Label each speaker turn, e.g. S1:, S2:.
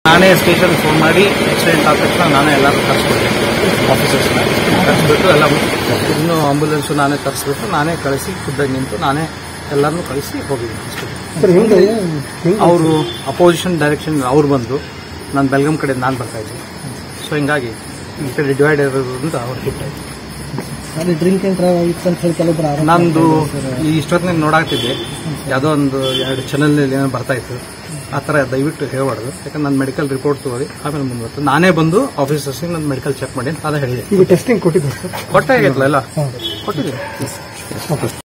S1: ನಾನೇ station phone ಮಾಡಿ accident ಆದ ತಕ್ಷಣ ನಾನೇ ಎಲ್ಲರೂ ಕರೆಸ್ಬಿಟ್ಟೆ ಆಫೀಸರ್ಸ್ನ ಕರೆಸ್ಬಿಟ್ಟು ಎಲ್ಲ ಇನ್ನು ಆಂಬುಲೆನ್ಸು ನಾನೇ ತರಿಸ್ಬಿಟ್ಟು ನಾನೇ ಕಳಿಸಿ ಖುದ್ದಾಗಿ ನಿಂತು ನಾನೇ ಎಲ್ಲರನ್ನೂ ಕಳಿಸಿ ಹೋಗಿದ್ದೀನಿ ಅಷ್ಟೇ ಅವರು ಅಪೋಸಿಷನ್ ಡೈರೆಕ್ಷನ್ ಅವ್ರು ಬಂದರು ನಾನು ಬೆಲ್ಗಮ್ ಕಡೆ ನಾನು ಬರ್ತಾ ಇದ್ದೆ ಸೊ ಹಿಂಗಾಗಿ ಈ ಕಡೆ ಡಿವೈಡ್ ಇರೋದ್ರಿಂದ ಅವ್ರು ಹಿಟ್ ಆಯ್ತು
S2: ಅದು ಡ್ರಿಂಕ್ ಅಂಡ್ ಡ್ರೈವ್ ಇತ್ತು ಅಂತ ಹೇಳಿ ಕೆಲವೊಬ್ರು ಆರೋಪ
S1: ನಂದು
S2: ಮಾಡ್ತಾರೆ ಸರ್.
S1: ಈ ಇಷ್ಟೊತ್ತಿನ ನೋಡಾಕ್ತಿದ್ದೆ ಯಾವುದೋ ಒಂದು ಎರಡು ಚಾನಲ್ ಏನೋ ಬರ್ತಾ ಇತ್ತು ಆ ಥರ ದಯವಿಟ್ಟು ಹೇಳ್ಬಾರ್ದು ಯಾಕಂದ್ರೆ ನಾನು ಮೆಡಿಕಲ್ ರಿಪೋರ್ಟ್ ತಗೋರಿ ಆಮೇಲೆ ಮುಂದುವರೆದು ನಾನೇ ಬಂದು ಆಫೀಸರ್ಸಿಗೆ ನನ್ನ ಮೆಡಿಕಲ್ ಚೆಕ್ ಮಾಡಿ ಅದೇ ಹೇಳಿದೆ
S2: ಈಗ ಟೆಸ್ಟಿಂಗ್ ಕೊಟ್ಟಿದ್ದಾರೆ ಸರ್
S1: ಕೊಟ್ಟೆ ಆಗಿತ್ತಲ್ಲ ಎಲ್ಲ ಕೊಟ್ಟಿದ್ದೀನಿ